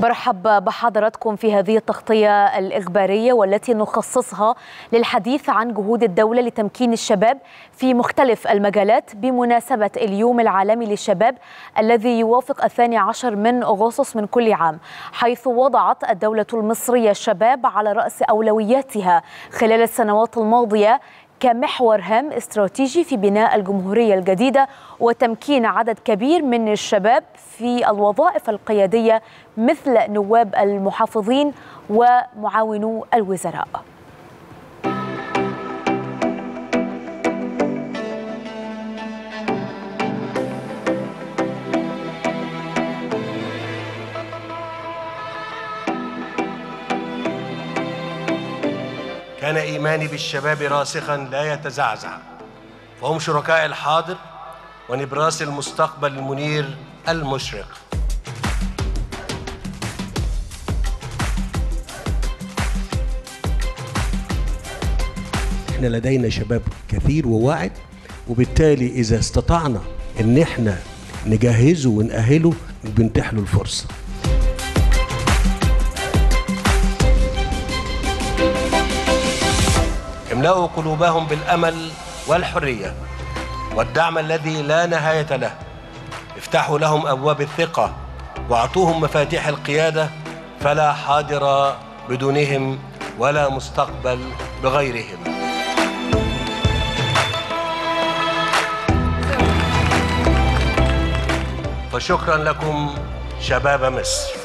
برحب بحضراتكم في هذه التغطية الإخبارية والتي نخصصها للحديث عن جهود الدولة لتمكين الشباب في مختلف المجالات بمناسبة اليوم العالمي للشباب الذي يوافق الثاني عشر من أغسطس من كل عام حيث وضعت الدولة المصرية الشباب على رأس أولوياتها خلال السنوات الماضية كمحور هام استراتيجي في بناء الجمهورية الجديدة وتمكين عدد كبير من الشباب في الوظائف القيادية مثل نواب المحافظين ومعاونو الوزراء كان إيماني بالشباب راسخا لا يتزعزع فهم شركاء الحاضر ونبراس المستقبل المنير المشرق احنا لدينا شباب كثير وواعد وبالتالي اذا استطعنا ان احنا نجهزه ونأهله بنتيح له الفرصه املأوا قلوبهم بالأمل والحرية والدعم الذي لا نهاية له افتحوا لهم أبواب الثقة واعطوهم مفاتيح القيادة فلا حاضر بدونهم ولا مستقبل بغيرهم فشكرا لكم شباب مصر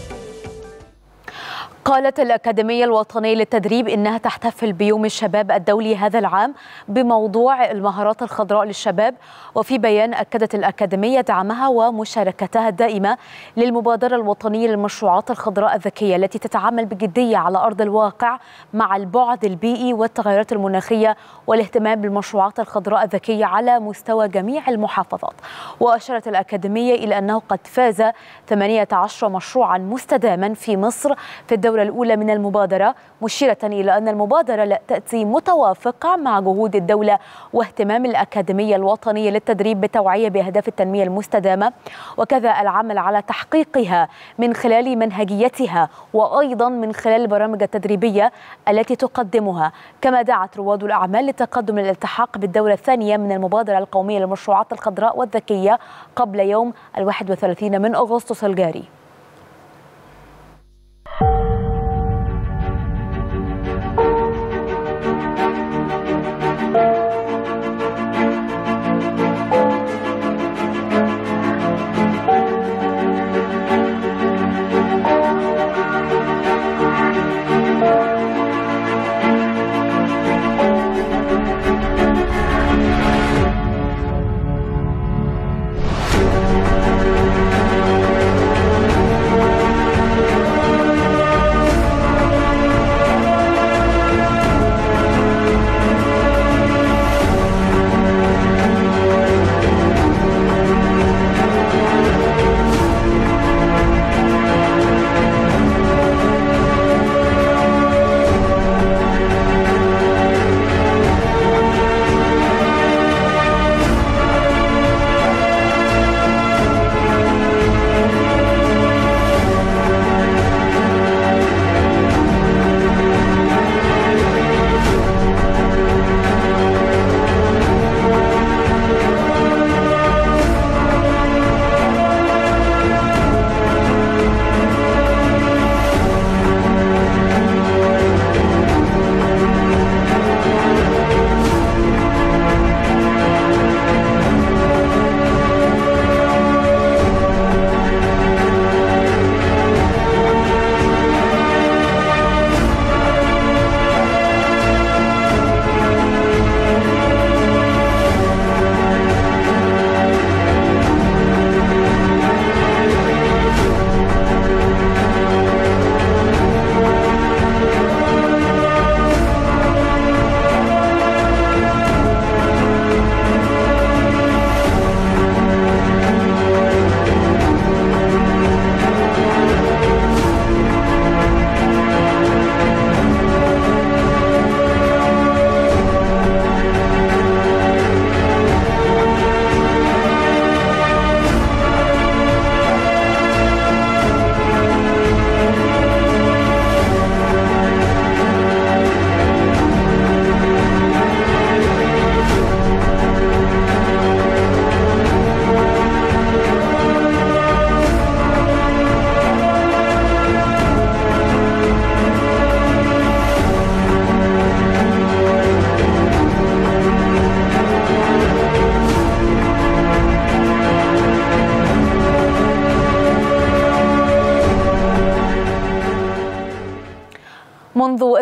قالت الأكاديمية الوطنية للتدريب إنها تحتفل بيوم الشباب الدولي هذا العام بموضوع المهارات الخضراء للشباب وفي بيان أكدت الأكاديمية دعمها ومشاركتها الدائمة للمبادرة الوطنية للمشروعات الخضراء الذكية التي تتعامل بجدية على أرض الواقع مع البعد البيئي والتغيرات المناخية والاهتمام بالمشروعات الخضراء الذكية على مستوى جميع المحافظات وأشارت الأكاديمية إلى أنه قد فاز 18 مشروعا مستداما في مصر في الدورة الأولى من المبادرة مشيرة إلى أن المبادرة لا تأتي متوافقة مع جهود الدولة واهتمام الأكاديمية الوطنية للتدريب بالتوعية بأهداف التنمية المستدامة وكذا العمل على تحقيقها من خلال منهجيتها وأيضا من خلال البرامج التدريبية التي تقدمها كما دعت رواد الأعمال لتقدم الالتحاق بالدورة الثانية من المبادرة القومية للمشروعات الخضراء والذكية قبل يوم الواحد وثلاثين من أغسطس الجاري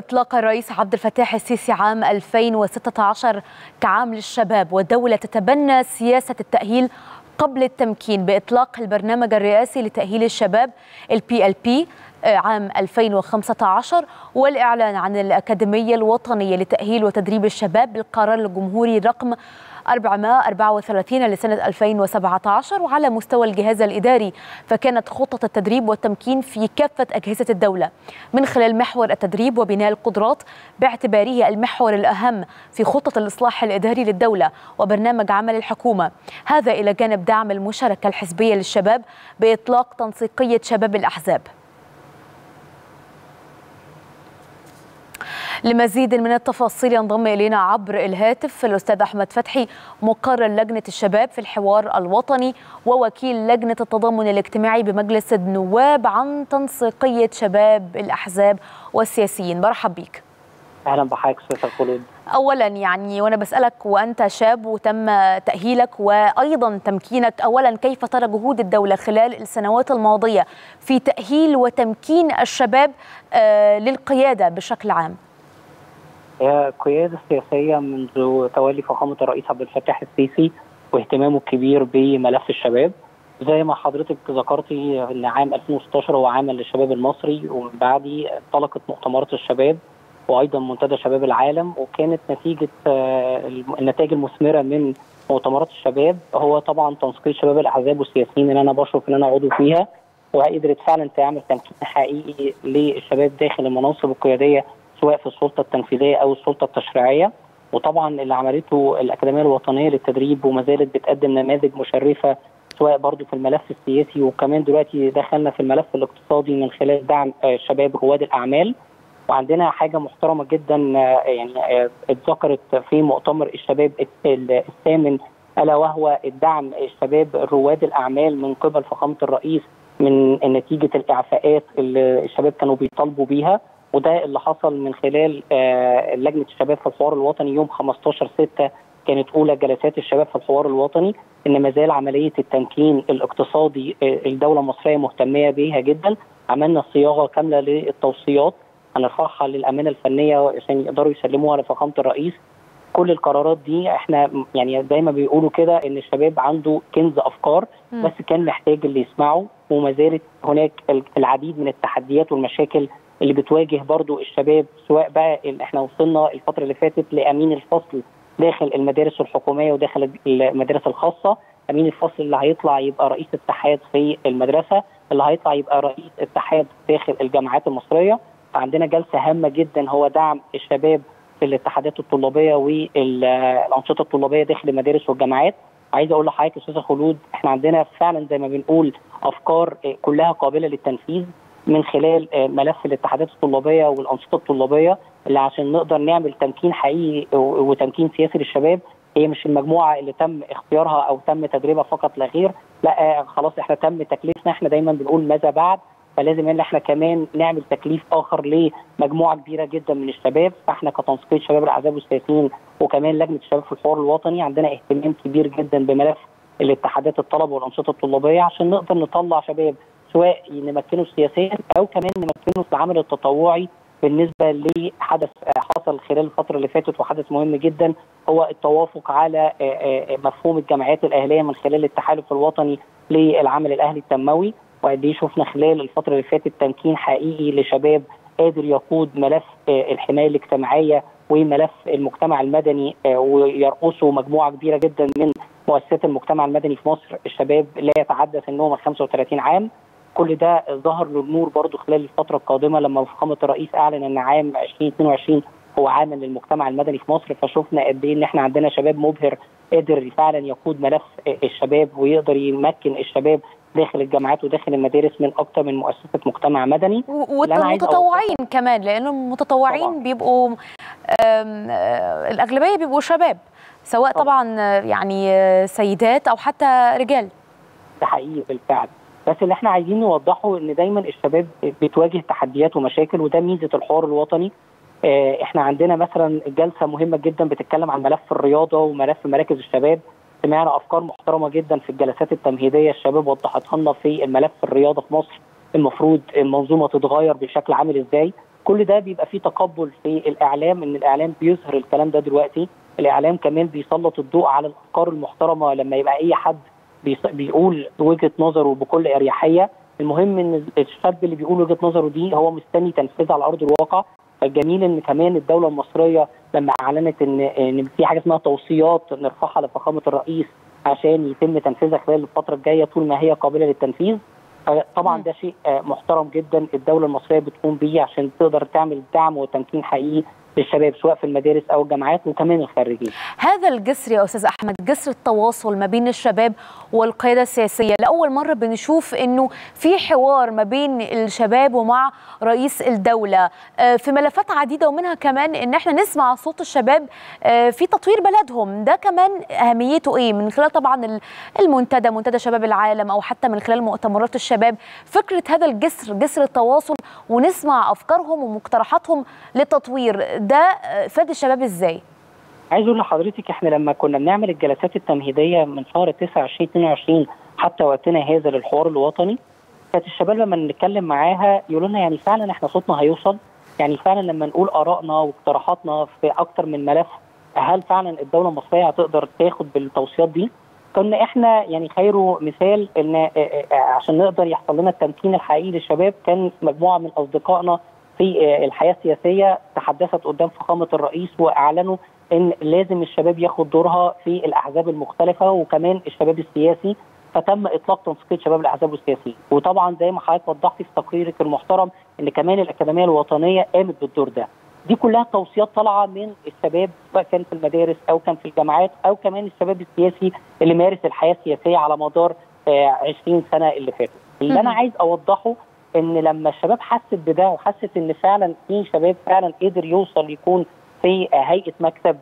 وإطلاق الرئيس عبد الفتاح السيسي عام 2016 كعام للشباب والدولة تتبنى سياسة التأهيل قبل التمكين بإطلاق البرنامج الرئاسي لتأهيل الشباب البي ال بي عام 2015 والإعلان عن الأكاديمية الوطنية لتأهيل وتدريب الشباب بالقرار الجمهوري رقم 434 لسنة 2017 وعلى مستوى الجهاز الإداري فكانت خطة التدريب والتمكين في كافة أجهزة الدولة من خلال محور التدريب وبناء القدرات باعتباره المحور الأهم في خطة الإصلاح الإداري للدولة وبرنامج عمل الحكومة هذا إلى جانب دعم المشاركة الحزبية للشباب بإطلاق تنسيقية شباب الأحزاب لمزيد من التفاصيل ينضم الينا عبر الهاتف الاستاذ احمد فتحي مقرر لجنه الشباب في الحوار الوطني ووكيل لجنه التضامن الاجتماعي بمجلس النواب عن تنسيقيه شباب الاحزاب والسياسيين مرحب بك اهلا بحضرتك استاذ خلود اولا يعني وانا بسالك وانت شاب وتم تاهيلك وايضا تمكينك اولا كيف ترى جهود الدوله خلال السنوات الماضيه في تاهيل وتمكين الشباب للقياده بشكل عام هي القيادة السياسية منذ تولي فخامة الرئيس عبد الفتاح السيسي واهتمامه الكبير بملف الشباب زي ما حضرتك ذكرتي ان عام 2016 هو عام للشباب المصري ومن بعده انطلقت مؤتمرات الشباب وايضا منتدى شباب العالم وكانت نتيجه النتائج المثمره من مؤتمرات الشباب هو طبعا تنسيق شباب الاحزاب والسياسيين اللي انا بشرف ان انا عضو فيها وقدرت فعلا تعمل تمكين حقيقي للشباب داخل المناصب القياديه سواء في السلطه التنفيذيه او السلطه التشريعيه وطبعا اللي عملته الاكاديميه الوطنيه للتدريب وما زالت بتقدم نماذج مشرفه سواء برضو في الملف السياسي وكمان دلوقتي دخلنا في الملف الاقتصادي من خلال دعم شباب رواد الاعمال وعندنا حاجه محترمه جدا يعني اتذكرت في مؤتمر الشباب الثامن الا وهو الدعم الشباب رواد الاعمال من قبل فخامه الرئيس من نتيجه الاعفاءات اللي الشباب كانوا بيطالبوا بيها وده اللي حصل من خلال لجنه الشباب في الحوار الوطني يوم 15 6 كانت اولى جلسات الشباب في الحوار الوطني ان ما زال عمليه التمكين الاقتصادي الدوله المصريه مهتميه بيها جدا عملنا صياغه كامله للتوصيات هنرفعها للامانه الفنيه عشان يقدروا يسلموها لفخامه الرئيس كل القرارات دي احنا يعني دايما بيقولوا كده ان الشباب عنده كنز افكار م. بس كان محتاج اللي يسمعه وما زالت هناك العديد من التحديات والمشاكل اللي بتواجه برضو الشباب سواء بقى احنا وصلنا الفتره اللي فاتت لامين الفصل داخل المدارس الحكوميه وداخل المدارس الخاصه امين الفصل اللي هيطلع يبقى رئيس اتحاد في المدرسه اللي هيطلع يبقى رئيس اتحاد داخل الجامعات المصريه عندنا جلسه هامه جدا هو دعم الشباب في الاتحادات الطلابيه والانشطه الطلابيه داخل المدارس والجامعات عايز اقول لحضرتك استاذه خلود احنا عندنا فعلا زي ما بنقول افكار كلها قابله للتنفيذ من خلال ملف الاتحادات الطلابيه والانشطه الطلابيه اللي عشان نقدر نعمل تمكين حقيقي وتمكين سياسي للشباب هي مش المجموعه اللي تم اختيارها او تم تدريبها فقط لا غير لا خلاص احنا تم تكليفنا احنا دايما بنقول ماذا بعد فلازم ان احنا كمان نعمل تكليف اخر لمجموعه كبيره جدا من الشباب فاحنا كتنسيقيه شباب الاحزاب والسياسيين وكمان لجنه الشباب في الحوار الوطني عندنا اهتمام كبير جدا بملف الاتحادات الطلبه والانشطه الطلابيه عشان نقدر نطلع شباب سواء نمكنه سياسيا او كمان نمكنه في العمل التطوعي بالنسبه لحدث حصل خلال الفتره اللي فاتت وحدث مهم جدا هو التوافق على مفهوم الجمعيات الاهليه من خلال التحالف الوطني للعمل الاهلي التنموي وقد ايه شفنا خلال الفتره اللي فاتت تمكين حقيقي لشباب قادر يقود ملف الحمايه الاجتماعيه وملف المجتمع المدني ويرقصه مجموعه كبيره جدا من مؤسسات المجتمع المدني في مصر الشباب لا يتعدى سنهم 35 عام كل ده ظهر للنور برضو خلال الفتره القادمه لما فخامه الرئيس اعلن ان عام 2022 هو عام للمجتمع المدني في مصر فشفنا قد ايه ان احنا عندنا شباب مبهر قادر فعلا يقود ملف الشباب ويقدر يمكن الشباب داخل الجامعات وداخل المدارس من اكثر من مؤسسه مجتمع مدني والمتطوعين كمان لانه المتطوعين طبعا. بيبقوا الاغلبيه بيبقوا شباب سواء طبعا, طبعا يعني سيدات او حتى رجال ده حقيقي بالفعل بس اللي احنا عايزين نوضحه ان دايما الشباب بتواجه تحديات ومشاكل وده ميزه الحوار الوطني اه احنا عندنا مثلا جلسه مهمه جدا بتتكلم عن ملف الرياضه وملف مراكز الشباب سمعنا افكار محترمه جدا في الجلسات التمهيديه الشباب وضحتها لنا في الملف الرياضه في مصر المفروض المنظومه تتغير بشكل عامل ازاي كل ده بيبقى فيه تقبل في الاعلام ان الاعلام بيظهر الكلام ده دلوقتي الاعلام كمان بيسلط الضوء على الافكار المحترمه لما يبقى اي حد بيقول وجهه نظره بكل اريحيه المهم ان الشاب اللي بيقول وجهه نظره دي هو مستني تنفيذها على ارض الواقع فالجميل ان كمان الدوله المصريه لما اعلنت ان ان في حاجه اسمها توصيات نرفعها لفخامه الرئيس عشان يتم تنفيذها خلال الفتره الجايه طول ما هي قابله للتنفيذ طبعا ده شيء محترم جدا الدوله المصريه بتقوم بيه عشان تقدر تعمل دعم وتمكين حقيقي للشباب سواء في المدارس او الجامعات وكمان الخريجين. هذا الجسر يا استاذ احمد جسر التواصل ما بين الشباب والقياده السياسيه، لاول مره بنشوف انه في حوار ما بين الشباب ومع رئيس الدوله في ملفات عديده ومنها كمان ان احنا نسمع صوت الشباب في تطوير بلدهم، ده كمان اهميته ايه؟ من خلال طبعا المنتدى منتدى شباب العالم او حتى من خلال مؤتمرات الشباب، فكره هذا الجسر جسر التواصل ونسمع افكارهم ومقترحاتهم للتطوير ده فاد الشباب ازاي؟ عايز اقول لحضرتك احنا لما كنا بنعمل الجلسات التمهيديه من شهر 9 2022 حتى وقتنا هذا للحوار الوطني كانت الشباب لما نتكلم معاها يقولوا لنا يعني فعلا احنا صوتنا هيوصل يعني فعلا لما نقول ارائنا واقتراحاتنا في اكتر من ملف هل فعلا الدوله المصريه هتقدر تاخد بالتوصيات دي؟ كنا احنا يعني خير مثال ان عشان نقدر يحصل لنا التمكين الحقيقي للشباب كان مجموعه من اصدقائنا في الحياه السياسيه تحدثت قدام فخامه الرئيس واعلنوا ان لازم الشباب ياخد دورها في الاحزاب المختلفه وكمان الشباب السياسي فتم اطلاق تنسيقيه شباب الاحزاب السياسيه وطبعا زي ما حضرتك وضحتي في تقريرك المحترم ان كمان الاكاديميه الوطنيه قامت بالدور ده دي كلها توصيات طالعه من الشباب سواء كان في المدارس او كان في الجامعات او كمان الشباب السياسي اللي مارس الحياه السياسيه على مدار 20 سنه اللي فاتت اللي انا عايز اوضحه ان لما الشباب حست بده وحست ان فعلا في شباب فعلا قدر يوصل يكون في هيئه مكتب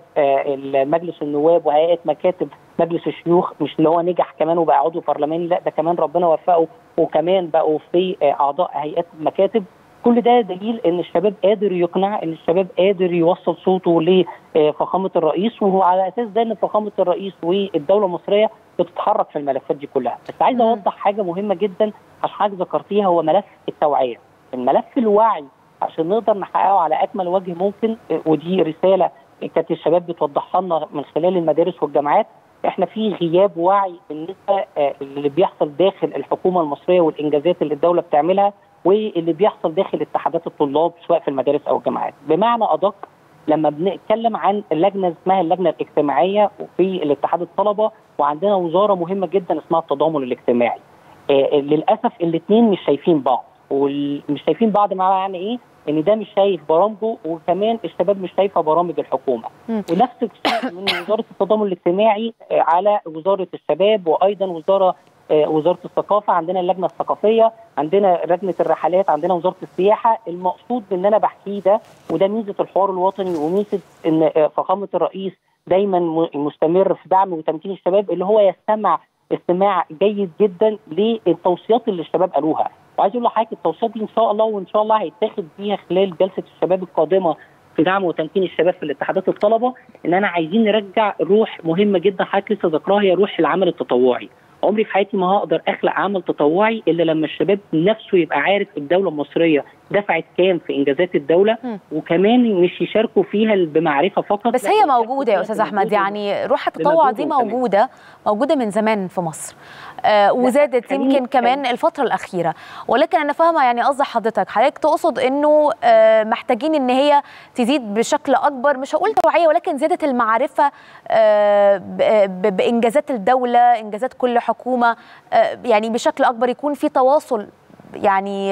مجلس النواب وهيئه مكاتب مجلس الشيوخ مش اللي هو نجح كمان وبقى عضو برلماني لا ده كمان ربنا وفقه وكمان بقوا في اعضاء هيئات مكاتب كل ده دليل ان الشباب قادر يقنع ان الشباب قادر يوصل صوته لفخامه الرئيس وهو على اساس ده ان فخامه الرئيس والدوله المصريه بتتحرك في الملفات دي كلها بس عايز اوضح حاجه مهمه جدا عشان حضرتك ذكرتيها هو ملف التوعيه الملف الوعي عشان نقدر نحققه على اكمل وجه ممكن ودي رساله كانت الشباب بتوضحها لنا من خلال المدارس والجامعات احنا في غياب وعي بالنسبه اللي بيحصل داخل الحكومه المصريه والانجازات اللي الدوله بتعملها واللي بيحصل داخل اتحادات الطلاب سواء في المدارس او الجامعات بمعنى ادق لما بنتكلم عن اللجنه اسمها اللجنه الاجتماعيه في الاتحاد الطلبه وعندنا وزاره مهمه جدا اسمها التضامن الاجتماعي آه للاسف الاثنين مش شايفين بعض ومش شايفين بعض معنى ايه ان ده مش شايف برامجه وكمان الشباب مش شايفه برامج الحكومه م. ونفس الشيء من وزاره التضامن الاجتماعي على وزاره الشباب وايضا وزاره وزاره الثقافه عندنا اللجنه الثقافيه عندنا لجنه الرحلات عندنا وزاره السياحه المقصود بان انا بحكيه ده وده ميزه الحوار الوطني وميزه ان فخامه الرئيس دايما مستمر في دعم وتمكين الشباب اللي هو يستمع استماع جيد جدا للتوصيات اللي الشباب قالوها وعايز اقول لحضرتك التوصيات دي ان شاء الله وان شاء الله هيتاخد بيها خلال جلسه الشباب القادمه في دعم وتمكين الشباب في الاتحادات الطلبه ان انا عايزين نرجع روح مهمه جدا حضرتك لسه ذكراها هي روح العمل التطوعي عمري في حياتي ما هقدر اخلق عمل تطوعي الا لما الشباب نفسه يبقى عارف الدوله المصريه دفعت كام في انجازات الدوله م. وكمان مش يشاركوا فيها بمعرفه فقط بس هي موجوده يا استاذ احمد يعني روح التطوع دي موجوده موجوده من زمان في مصر آه وزادت يمكن كمان الفتره الاخيره ولكن انا فاهمه يعني قصد حضرتك حضرتك تقصد انه آه محتاجين ان هي تزيد بشكل اكبر مش هقول توعيه ولكن زياده المعرفه آه بانجازات الدوله انجازات كل حكومه يعني بشكل اكبر يكون في تواصل يعني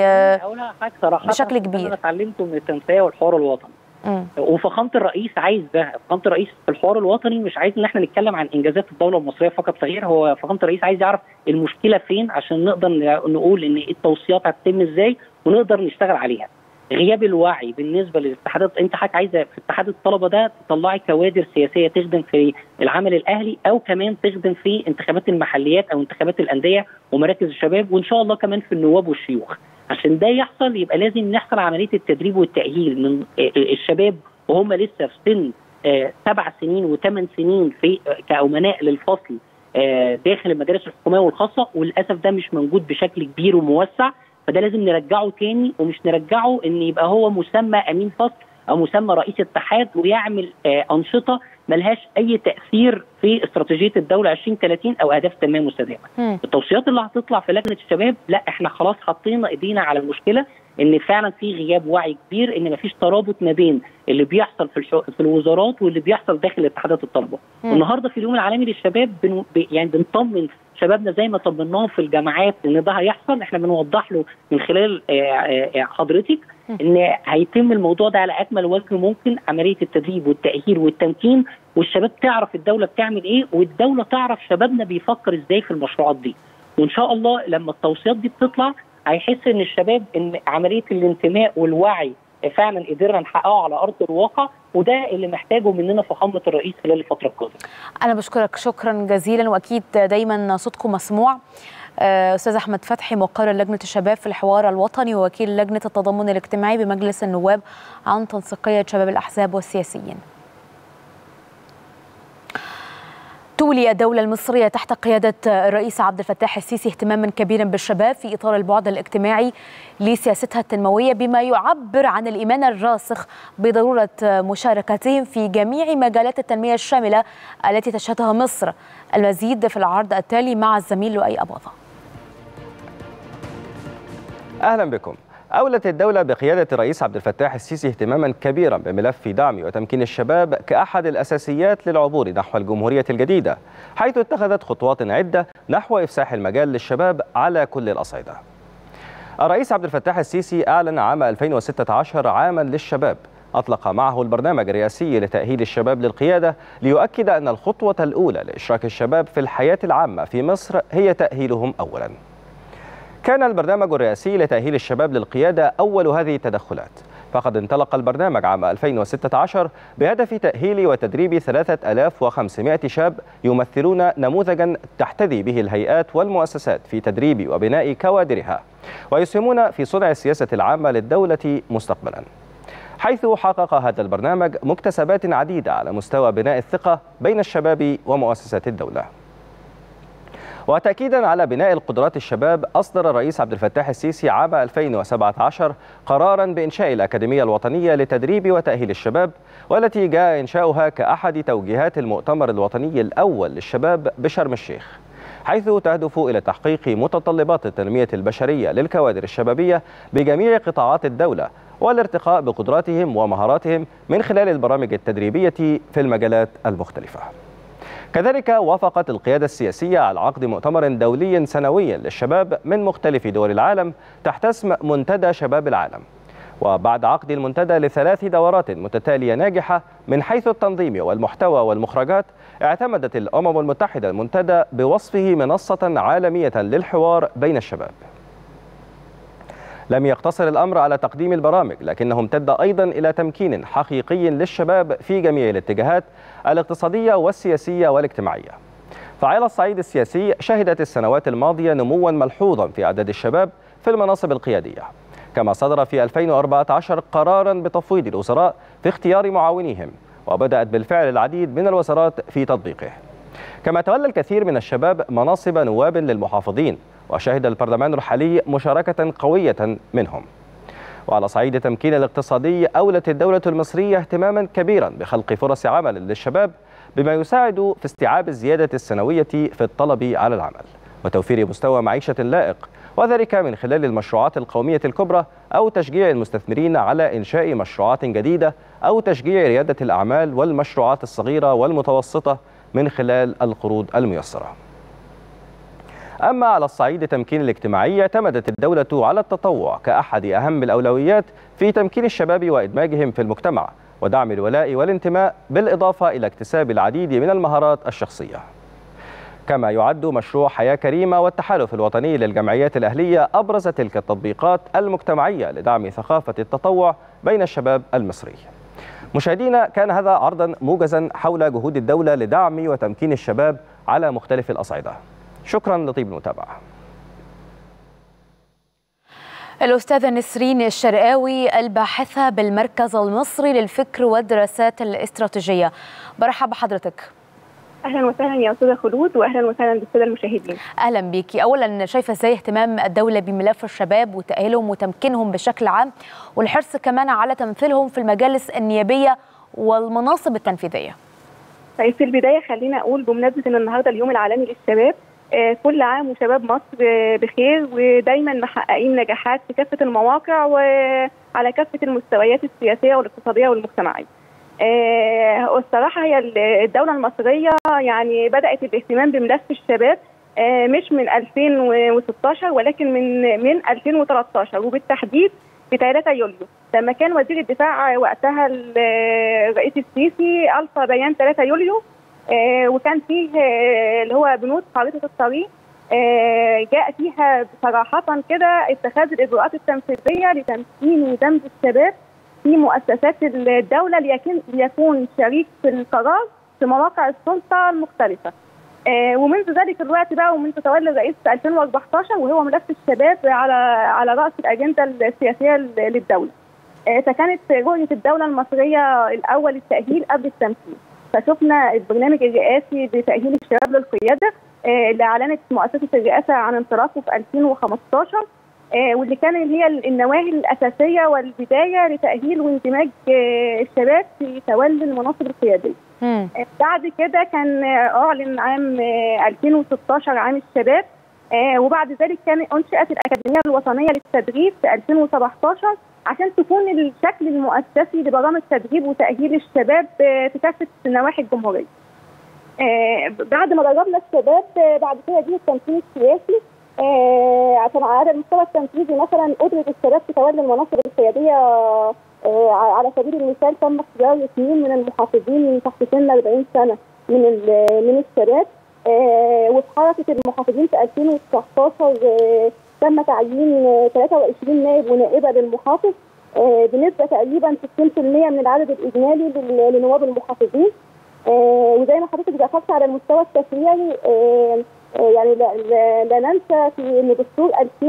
صراحة بشكل كبير انا اتعلمته من التنسيق والحوار الوطني وفخامه الرئيس عايز ده فخامه الرئيس في الحوار الوطني مش عايز ان احنا نتكلم عن انجازات الدوله المصريه فقط فغير هو فخامه الرئيس عايز يعرف المشكله فين عشان نقدر نقول ان التوصيات هتتم ازاي ونقدر نشتغل عليها غياب الوعي بالنسبه للاتحادات انت حضرتك عايزه في اتحاد الطلبه ده تطلعي كوادر سياسيه تخدم في العمل الاهلي او كمان تخدم في انتخابات المحليات او انتخابات الانديه ومراكز الشباب وان شاء الله كمان في النواب والشيوخ عشان ده يحصل يبقى لازم نحصل عمليه التدريب والتاهيل من الشباب وهم لسه في سن سبع سنين وثمان سنين في كامناء للفصل داخل المدارس الحكوميه والخاصه وللاسف ده مش موجود بشكل كبير وموسع فده لازم نرجعه تاني ومش نرجعه ان يبقى هو مسمى امين فصل او مسمى رئيس اتحاد ويعمل آه انشطه ملهاش اي تاثير في استراتيجيه الدوله 2030 او اهداف التنميه المستدامه. التوصيات اللي هتطلع في لجنه الشباب لا احنا خلاص حطينا ايدينا على المشكله ان فعلا في غياب وعي كبير ان مفيش ترابط ما بين اللي بيحصل في الشو... في الوزارات واللي بيحصل داخل اتحادات الطلبه. النهارده في اليوم العالمي للشباب بن... ب... يعني بنطمن شبابنا زي ما طمناهم في الجامعات ان ده هيحصل احنا بنوضح له من خلال حضرتك ان هيتم الموضوع ده على اكمل وجه ممكن عمليه التدريب والتاهيل والتمكين والشباب تعرف الدوله بتعمل ايه والدوله تعرف شبابنا بيفكر ازاي في المشروعات دي وان شاء الله لما التوصيات دي بتطلع هيحس ان الشباب ان عمليه الانتماء والوعي فعلا قدرنا نحققه على ارض الواقع وده اللي محتاجه مننا فخامه الرئيس خلال الفتره القادمه. انا بشكرك شكرا جزيلا واكيد دايما صوتكم مسموع. استاذ احمد فتحي مقرر لجنه الشباب في الحوار الوطني ووكيل لجنه التضامن الاجتماعي بمجلس النواب عن تنسيقيه شباب الاحزاب والسياسيين. تولي الدولة المصرية تحت قيادة الرئيس عبد الفتاح السيسي اهتماما كبيرا بالشباب في إطار البعد الاجتماعي لسياستها التنموية بما يعبر عن الإيمان الراسخ بضرورة مشاركتهم في جميع مجالات التنمية الشاملة التي تشهدها مصر المزيد في العرض التالي مع الزميل لؤي أباظة أهلا بكم أولت الدولة بقيادة الرئيس عبد الفتاح السيسي اهتماما كبيرا بملف دعم وتمكين الشباب كأحد الأساسيات للعبور نحو الجمهورية الجديدة حيث اتخذت خطوات عدة نحو إفساح المجال للشباب على كل الأصعدة الرئيس عبد الفتاح السيسي أعلن عام 2016 عاما للشباب أطلق معه البرنامج الرئاسي لتأهيل الشباب للقيادة ليؤكد أن الخطوة الأولى لإشراك الشباب في الحياة العامة في مصر هي تأهيلهم أولاً كان البرنامج الرئاسي لتأهيل الشباب للقيادة أول هذه التدخلات فقد انطلق البرنامج عام 2016 بهدف تأهيل وتدريب 3500 شاب يمثلون نموذجا تحتذي به الهيئات والمؤسسات في تدريب وبناء كوادرها ويسهمون في صنع السياسة العامة للدولة مستقبلا حيث حقق هذا البرنامج مكتسبات عديدة على مستوى بناء الثقة بين الشباب ومؤسسات الدولة وتأكيدا على بناء القدرات الشباب أصدر الرئيس عبد الفتاح السيسي عام 2017 قرارا بإنشاء الأكاديمية الوطنية لتدريب وتأهيل الشباب والتي جاء إنشاؤها كأحد توجيهات المؤتمر الوطني الأول للشباب بشرم الشيخ حيث تهدف إلى تحقيق متطلبات التنمية البشرية للكوادر الشبابية بجميع قطاعات الدولة والارتقاء بقدراتهم ومهاراتهم من خلال البرامج التدريبية في المجالات المختلفة كذلك وافقت القيادة السياسية على عقد مؤتمر دولي سنوي للشباب من مختلف دول العالم تحت اسم منتدى شباب العالم وبعد عقد المنتدى لثلاث دورات متتالية ناجحة من حيث التنظيم والمحتوى والمخرجات اعتمدت الأمم المتحدة المنتدى بوصفه منصة عالمية للحوار بين الشباب لم يقتصر الأمر على تقديم البرامج لكنه امتد أيضا إلى تمكين حقيقي للشباب في جميع الاتجاهات الاقتصادية والسياسية والاجتماعية فعلى الصعيد السياسي شهدت السنوات الماضية نموا ملحوظا في أعداد الشباب في المناصب القيادية كما صدر في 2014 قرارا بتفويض الوزراء في اختيار معاونيهم وبدأت بالفعل العديد من الوزارات في تطبيقه كما تولى الكثير من الشباب مناصب نواب للمحافظين وشهد البرلمان الحالي مشاركة قوية منهم وعلى صعيد التمكين الاقتصادي أولت الدولة المصرية اهتماما كبيرا بخلق فرص عمل للشباب بما يساعد في استيعاب الزيادة السنوية في الطلب على العمل وتوفير مستوى معيشة لائق وذلك من خلال المشروعات القومية الكبرى أو تشجيع المستثمرين على إنشاء مشروعات جديدة أو تشجيع ريادة الأعمال والمشروعات الصغيرة والمتوسطة من خلال القروض الميسرة أما على الصعيد التمكين الاجتماعي اعتمدت الدولة على التطوع كأحد أهم الأولويات في تمكين الشباب وإدماجهم في المجتمع ودعم الولاء والانتماء بالإضافة إلى اكتساب العديد من المهارات الشخصية كما يعد مشروع حياة كريمة والتحالف الوطني للجمعيات الأهلية أبرز تلك التطبيقات المجتمعية لدعم ثقافة التطوع بين الشباب المصري مشاهدينا كان هذا عرضا موجزا حول جهود الدولة لدعم وتمكين الشباب على مختلف الأصعدة شكرا لطيب المتابعة الأستاذة نسرين الشرقاوي الباحثة بالمركز المصري للفكر والدراسات الاستراتيجية برحب بحضرتك اهلا وسهلا يا استاذه خلود واهلا وسهلا بالساده المشاهدين اهلا بيكي اولا شايفه ازاي اهتمام الدوله بملف الشباب وتاهيلهم وتمكينهم بشكل عام والحرص كمان على تمثيلهم في المجالس النيابيه والمناصب التنفيذيه طيب في البدايه خلينا اقول بمناسبه ان النهارده اليوم العالمي للشباب آه، كل عام وشباب مصر آه، بخير ودايما محققين نجاحات في كافه المواقع وعلى كافه المستويات السياسيه والاقتصاديه والمجتمعيه. آه، والصراحه هي الدوله المصريه يعني بدات الاهتمام بملف الشباب آه، مش من 2016 ولكن من من 2013 وبالتحديد في 3 يوليو لما كان وزير الدفاع وقتها ال- الرئيس السيسي القى بيان 3 يوليو آه، وكان فيه آه، اللي هو بنود خارطه الطريق آه، جاء فيها صراحه كده اتخاذ الاجراءات التنفيذيه لتمكين ودمج الشباب في مؤسسات الدوله ليكون ليكون شريك في القرار في مواقع السلطه المختلفه. آه، ومنذ ذلك الوقت بقى ومنذ تولي الرئيس في 2014 وهو ملف الشباب على على راس الاجنده السياسيه للدوله. آه، فكانت رؤيه الدوله المصريه الاول التاهيل قبل التمثيل. فشفنا البرنامج الرئاسي لتاهيل الشباب للقياده آه، اللي اعلنت مؤسسه الرئاسه عن انطلاقه في 2015 آه، واللي كان هي النواهي الاساسيه والبدايه لتاهيل واندماج آه، الشباب في تولي المناصب القياديه. مم. آه، بعد كده كان آه، اعلن عام آه، 2016 عام الشباب آه، وبعد ذلك كان انشئت الاكاديميه الوطنيه للتدريب في 2017 عشان تكون الشكل المؤسسي لبرامج تدريب وتاهيل الشباب آه، في كافه نواحي الجمهوريه. آه، بعد ما دربنا الشباب آه، بعد كده جه التمكين السياسي آه، عشان على المستوى التنفيذي مثلا قدرة الشباب في تولي المناصب القيادية آه، على سبيل المثال تم اختيار اثنين من المحافظين تحت سن 40 سنة من ال- من الشباب آه، وفي حركة المحافظين في 2019 آه، تم تعيين آه، 23 نائب ونائبة للمحافظ آه، بنسبة تقريبا 60% من العدد الإجمالي لل- لنواب المحافظين آه، وزي ما حضرتك ذكرت على المستوى التشريعي آه، آه، يعني لا, لا, لا ننسى في ان دستور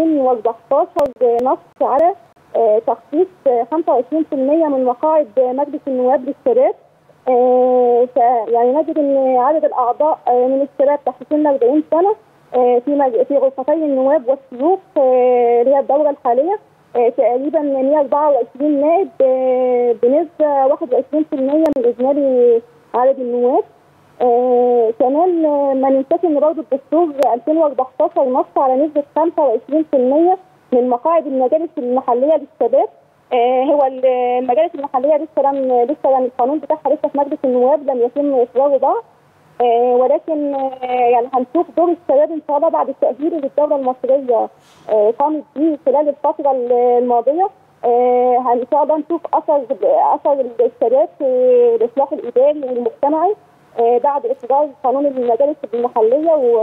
2014 نص على آه، تخصيص آه، 25% من مقاعد مجلس النواب للشباب آه، ف- يعني نجد ان عدد الاعضاء آه، من الشباب تحت سن 40 سنه آه، في مج- في غرفتي النواب والشيوخ آه، اللي هي الدوره الحاليه آه، تقريبا 124 نائب آه، بنسبه 21% من اجمالي عدد النواب آه كمان آه، ما ننساش ان برضه الدستور 2014 نص على نسبه 25% من مقاعد المجالس المحليه للشباب آه هو المجالس المحليه لسه لم لسه يعني القانون بتاعها لسه في مجلس النواب لم يتم اصداره بعد آه ولكن آه يعني هنشوف دور الشباب ان شاء الله بعد التاهيل اللي الدوله المصريه آه قامت به خلال الفتره الماضيه آه ان شاء الله نشوف اثر اثر الشباب في الاصلاح الاداري والمجتمعي آه بعد اصدار قانون المجالس المحليه و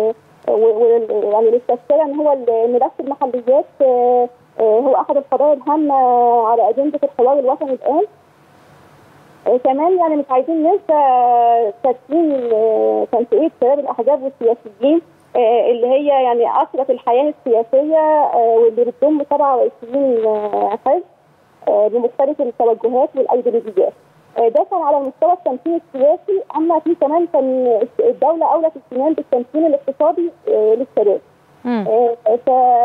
و- و- يعني للتذكره ان هو ملف المحليات آه، آه، هو احد القضايا الهامه على اجنده الحوار الوطني الان آه، كمان يعني مش عايزين ننسى تسليم آه، تنسيقيه شباب الاحزاب والسياسيين آه، اللي هي يعني اثرت الحياه السياسيه آه، واللي بتضم 27 آه، حزب آه، بمختلف التوجهات والايديولوجيات. آه، ده كان على المستوى التمكين السياسي اما في كمان كان الدوله اولت اهتمام بالتمكين الاقتصادي آه، للشباب. مم. آه،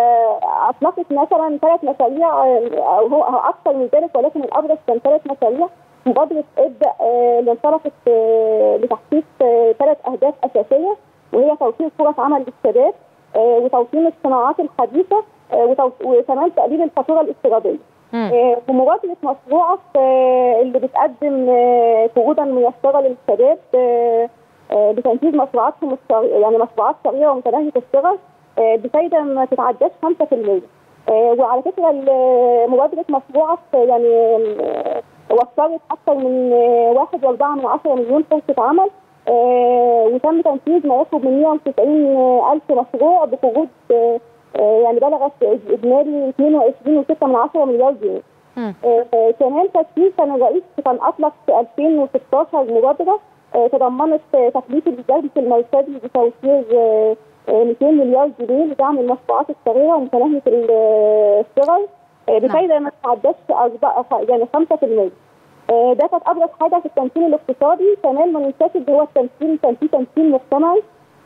فاطلقت مثلا ثلاث مشاريع آه، او هو أو اكثر من ذلك ولكن الابرز كان ثلاث مشاريع مبادره ابدا آه، اللي انطلقت آه، لتحقيق آه، ثلاث اهداف اساسيه وهي توفير فرص عمل للشباب آه، وتوطين الصناعات الحديثه آه، وتو- وكمان تقليل الفاتوره الافتراضيه. مم. آه، ومبادرة مشروعك آه، اللي بتقدم آه، قروضا ميسرة للشباب آه، آه، بتنفيذ مشروعاتهم الصغ- يعني مشروعات صغيرة ومتناهية الصغر آه، بفايدة ما تتعداش 5% آه، وعلى فكرة ال- مبادرة مشروعك آه، يعني آه، وفرت أكثر من آه، واحد وأربعة من عشرة مليون فرصة عمل آه، وتم تنفيذ ما يقرب من 190 ألف مشروع بقروض آه، آه، يعني بلغت اجمالي 22.6 من عشرة مليار جنيه. مم. آه، آه، كمان تسجيل كان الرئيس كان اطلق في 2016 مبادره آه، تضمنت آه، تكليف البنك المركزي بتوفير آه، آه، 200 مليار جنيه لدعم المشروعات الصغيره ومتناهيه ال- الصغر آه، بفايده ما تتعداش أربعة- يعني 5%. آه، ده كانت ابرز حاجه في التمثيل الاقتصادي كمان ما ننساش اللي هو التمثيل كان فيه تمثيل مجتمعي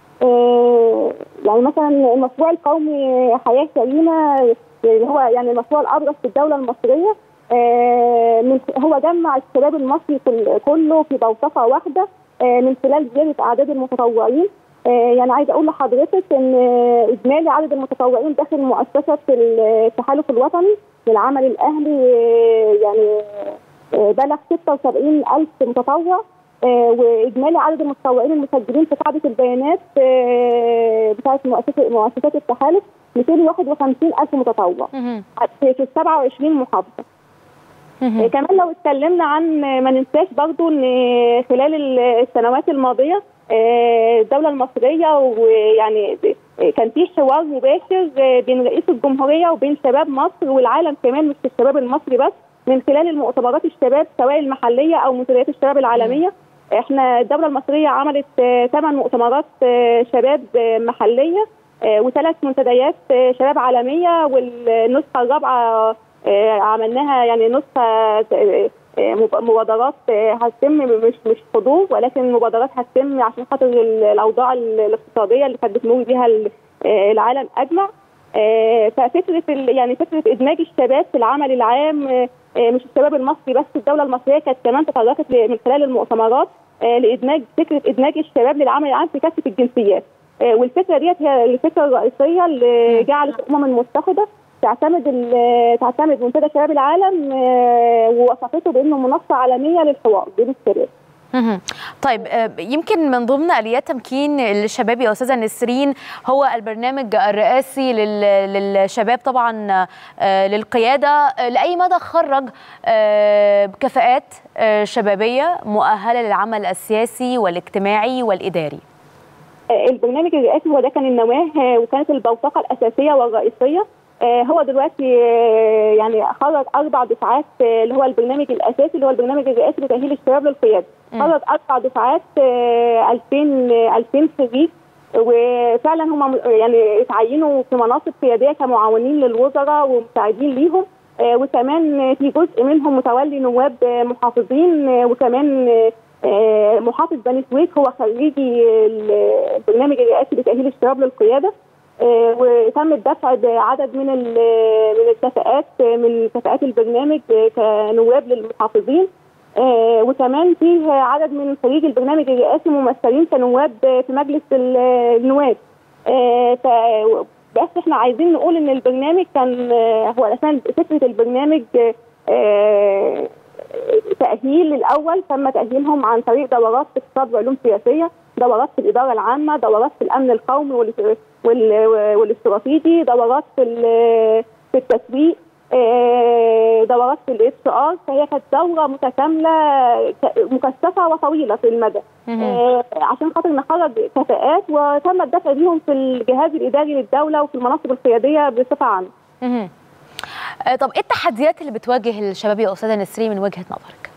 آه، يعني مثلا المشروع القومي حياه كريمه اللي هو يعني المشروع الابرز في الدوله المصريه آه، من هو جمع الشباب المصري كل- كله في بوتقه واحده آه، من خلال زياده اعداد المتطوعين آه، يعني عايزه اقول لحضرتك ان آه، اجمالي عدد المتطوعين داخل مؤسسه التحالف الوطني للعمل الاهلي آه، يعني آه، بلغ 76 ألف متطوع آه، واجمالي عدد المتطوعين المسجلين في قاعده البيانات آه، بتاعه مؤسسه مؤسسات التحالف 251 ألف متطوع مهم. في في 27 محافظه مهم. آه، كمان لو اتكلمنا عن ما ننساش برضو ان خلال ال- السنوات الماضيه آه، الدوله المصريه ويعني آه، كان في حوار مباشر آه، بين رئيس الجمهوريه وبين شباب مصر والعالم كمان مش الشباب المصري بس من خلال المؤتمرات الشباب سواء المحليه او منتديات الشباب العالميه احنا الدوله المصريه عملت ثمان مؤتمرات آه، شباب آه، محليه آه، وثلاث منتديات آه، شباب عالميه والنسخه الرابعه آه، عملناها يعني نسخه آه، آه، مب- مبادرات آه، هتتم مش مش حضور ولكن مبادرات هتتم عشان خاطر ال- الاوضاع ال- الاقتصاديه اللي كانت بتمر بيها ال- آه، العالم اجمع آه، ففكره ال- يعني فكره ادماج الشباب في العمل العام آه، آه، مش الشباب المصري بس الدوله المصريه كانت كمان تطرقت ل- من خلال المؤتمرات آه، لادماج فكره ادماج الشباب للعمل العام في كافه الجنسيات آه، والفكره ديت هي الفكره الرئيسيه اللي جعلت الامم المتحده تعتمد ال- تعتمد منتدى شباب العالم آه، ووصفته بانه منصه عالميه للحوار بين الشباب مهم. طيب آه، يمكن من ضمن اليات تمكين الشباب يا استاذه نسرين هو البرنامج الرئاسي لل- للشباب طبعا آه، للقياده آه، لاي مدى خرج آه، كفاءات آه، شبابيه مؤهله للعمل السياسي والاجتماعي والاداري آه، البرنامج الرئاسي هو ده كان النواه آه، وكانت البوتقه الاساسيه والرئيسيه آه، هو دلوقتي آه، يعني خرج اربع دفعات آه، اللي هو البرنامج الاساسي اللي هو البرنامج الرئاسي لتاهيل الشباب للقياده مم. خرج اربع دفعات آه، 2000 آه، 2000 خريج وفعلا هم يعني اتعينوا في مناصب قياديه كمعاونين للوزراء ومساعدين ليهم آه، وكمان في جزء منهم متولي نواب آه، محافظين آه، وكمان آه، آه، محافظ بني سويف هو خريجي البرنامج الرئاسي لتاهيل الشباب للقياده آه، وتم الدفع بعدد من ال- من الكفاءات آه، من كفاءات البرنامج آه، كنواب للمحافظين آه، وكمان فيه عدد من خريج البرنامج الرئاسي ممثلين كنواب آه، في مجلس ال- النواب آه، ف- بس احنا عايزين نقول ان البرنامج كان آه، هو اساسا فكره البرنامج آه، آه، تأهيل الأول تم تأهيلهم عن طريق دورات في اقتصاد وعلوم سياسية دورات في الإدارة العامة دورات في الأمن القومي وال- وال- والاستراتيجي دورات في ال- في التسويق آه، دورات في الاتش ار فهي كانت دوره متكامله ك- مكثفه وطويله في المدى مهم. آه، عشان خاطر نخرج كفاءات وتم الدفع بيهم في الجهاز الاداري للدوله وفي المناصب القياديه بصفه عامه مهم. آه، طب ايه التحديات اللي بتواجه الشباب يا استاذه نسرين من وجهه نظرك؟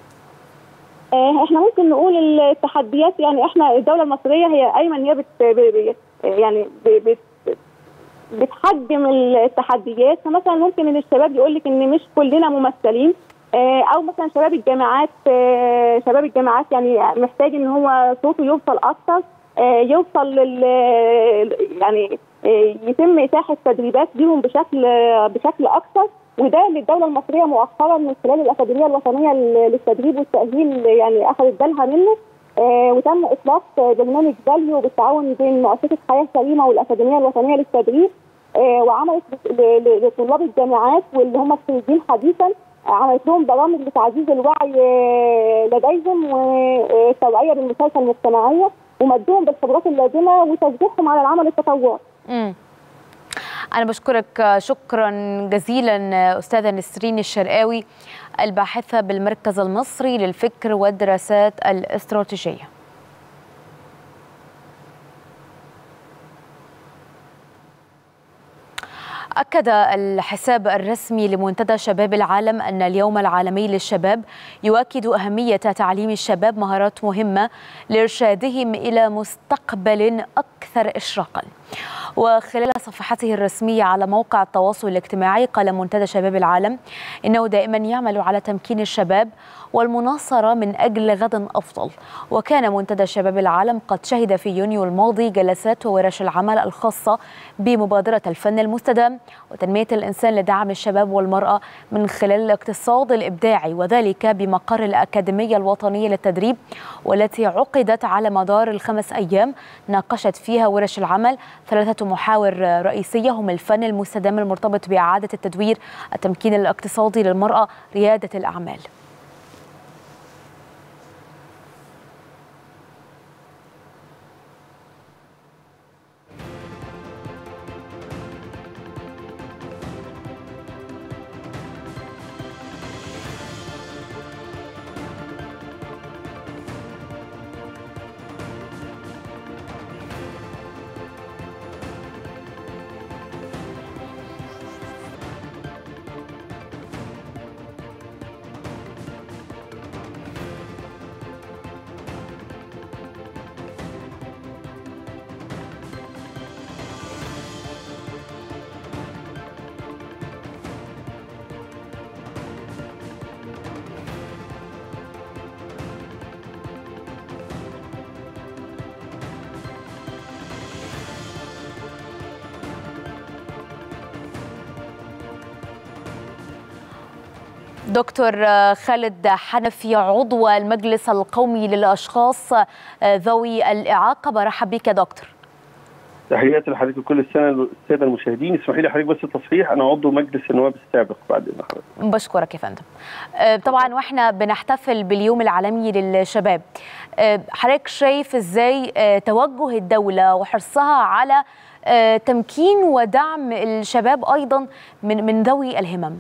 آه، احنا ممكن نقول التحديات يعني احنا الدوله المصريه هي ايمن هي بت ب- ب- يعني ب- بت بتحجم التحديات فمثلا ممكن ان الشباب يقول لك ان مش كلنا ممثلين آه، او مثلا شباب الجامعات آه، شباب الجامعات يعني محتاج ان هو صوته يوصل اكتر آه، يوصل لل يعني آه، يتم اتاحه تدريبات ليهم بشكل بشكل اكثر وده اللي الدوله المصريه مؤخرا من خلال الاكاديميه الوطنيه للتدريب والتاهيل يعني اخذت بالها منه آه، وتم اطلاق برنامج فاليو بالتعاون بين مؤسسه حياه كريمه والاكاديميه الوطنيه للتدريب آه، وعملت ل- ل- لطلاب الجامعات واللي هم خريجين حديثا آه، عملت لهم برامج لتعزيز الوعي آه، لديهم والتوعيه بالمشاركه المجتمعيه ومدهم بالخبرات اللازمه وتشجيعهم على العمل التطوعي. مم. أنا بشكرك شكرا جزيلا أستاذة نسرين الشرقاوي الباحثة بالمركز المصري للفكر والدراسات الاستراتيجية أكد الحساب الرسمي لمنتدى شباب العالم أن اليوم العالمي للشباب يؤكد أهمية تعليم الشباب مهارات مهمة لإرشادهم إلى مستقبل أكثر إشراقا وخلال صفحته الرسمية على موقع التواصل الاجتماعي قال منتدى شباب العالم إنه دائما يعمل على تمكين الشباب والمناصرة من أجل غد أفضل وكان منتدى شباب العالم قد شهد في يونيو الماضي جلسات وورش العمل الخاصة بمبادرة الفن المستدام وتنمية الإنسان لدعم الشباب والمرأة من خلال الاقتصاد الإبداعي وذلك بمقر الأكاديمية الوطنية للتدريب والتي عقدت على مدار الخمس أيام ناقشت فيها ورش العمل ثلاثة محاور رئيسية هم الفن المستدام المرتبط بإعادة التدوير التمكين الاقتصادي للمرأة ريادة الأعمال دكتور خالد حنفي عضو المجلس القومي للأشخاص ذوي الإعاقة برحب بك يا دكتور تحياتي لحضرتك وكل السنه الساده المشاهدين اسمحي لي حضرتك بس تصحيح انا عضو مجلس النواب السابق بعد اذن حضرتك بشكرك يا فندم طبعا واحنا بنحتفل باليوم العالمي للشباب حضرتك شايف ازاي توجه الدوله وحرصها على تمكين ودعم الشباب ايضا من من ذوي الهمم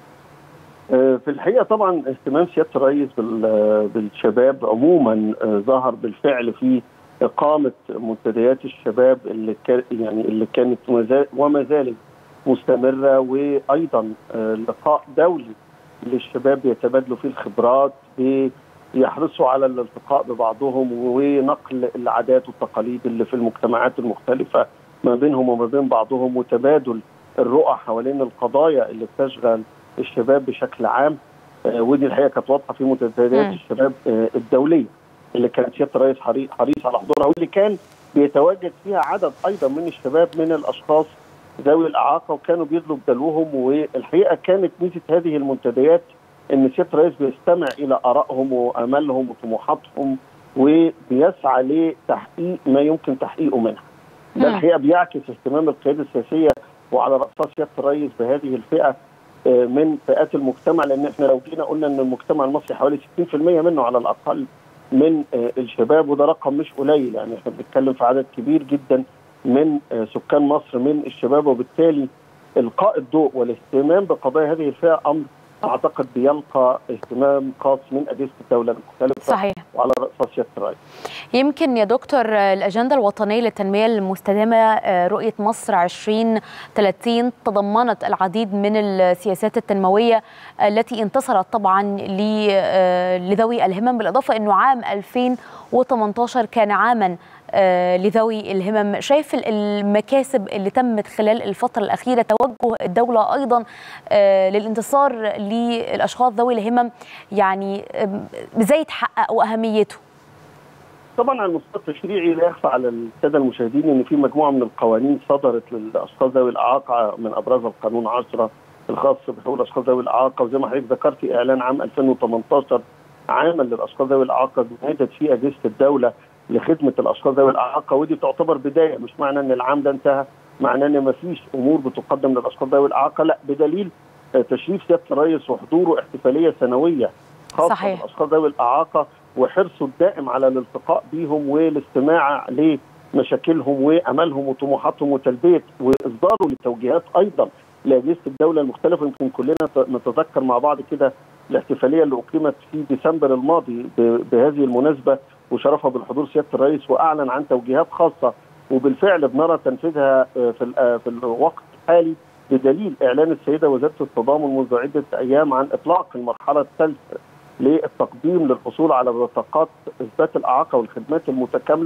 في الحقيقه طبعا اهتمام سياده الرئيس بالشباب عموما ظهر بالفعل في اقامه منتديات الشباب اللي كان يعني اللي كانت وما زالت مستمره وايضا لقاء دولي للشباب يتبادلوا فيه الخبرات بيحرصوا على الالتقاء ببعضهم ونقل العادات والتقاليد اللي في المجتمعات المختلفه ما بينهم وما بين بعضهم وتبادل الرؤى حوالين القضايا اللي بتشغل الشباب بشكل عام ودي الحقيقه كانت واضحه في منتديات الشباب الدوليه اللي كانت سياده الرئيس حريص على حضورها واللي كان بيتواجد فيها عدد ايضا من الشباب من الاشخاص ذوي الاعاقه وكانوا بيدلوا بدلوهم والحقيقه كانت ميزه هذه المنتديات ان سياده الرئيس بيستمع الى ارائهم وامالهم وطموحاتهم وبيسعى لتحقيق ما يمكن تحقيقه منها. ده الحقيقه بيعكس اهتمام القياده السياسيه وعلى راسها سياده الرئيس بهذه الفئه من فئات المجتمع لان احنا لو جينا قلنا ان المجتمع المصري حوالي 60% منه على الاقل من الشباب وده رقم مش قليل يعني احنا بنتكلم في عدد كبير جدا من سكان مصر من الشباب وبالتالي القاء الضوء والاهتمام بقضايا هذه الفئه امر اعتقد بيلقى اهتمام خاص من اجهزه الدوله المختلفه صحيح وعلى راسها سياده الرئيس. يمكن يا دكتور الاجنده الوطنيه للتنميه المستدامه رؤيه مصر 2030 تضمنت العديد من السياسات التنمويه التي انتصرت طبعا لذوي الهمم بالاضافه انه عام 2018 كان عاما لذوي الهمم شايف المكاسب اللي تمت خلال الفترة الأخيرة توجه الدولة أيضا للانتصار للأشخاص ذوي الهمم يعني ازاي تحقق وأهميته طبعا على المستوى التشريعي لا يخفى على الساده المشاهدين ان في مجموعه من القوانين صدرت للاشخاص ذوي الاعاقه من ابرزها القانون 10 الخاص بحقوق الاشخاص ذوي الاعاقه وزي ما حضرتك ذكرتي اعلان عام 2018 عاما للاشخاص ذوي الاعاقه جهدت فيه اجهزه الدوله لخدمه الاشخاص ذوي الاعاقه ودي تعتبر بدايه مش معنى ان العام ده انتهى معناه ان ما فيش امور بتقدم للاشخاص ذوي الاعاقه لا بدليل تشريف سياده الرئيس وحضوره احتفاليه سنويه خاصه صحيح. بالاشخاص ذوي الاعاقه وحرصه الدائم على الالتقاء بيهم والاستماع لمشاكلهم وامالهم وطموحاتهم وتلبيه واصداره لتوجيهات ايضا لاجهزه الدوله المختلفه يمكن كلنا نتذكر مع بعض كده الاحتفاليه اللي اقيمت في ديسمبر الماضي بهذه المناسبه وشرفها بالحضور سياده الرئيس واعلن عن توجيهات خاصه وبالفعل بنرى تنفيذها في في الوقت الحالي بدليل اعلان السيده وزيره التضامن منذ عده ايام عن اطلاق المرحله الثالثه للتقديم للحصول على بطاقات اثبات الاعاقه والخدمات المتكامله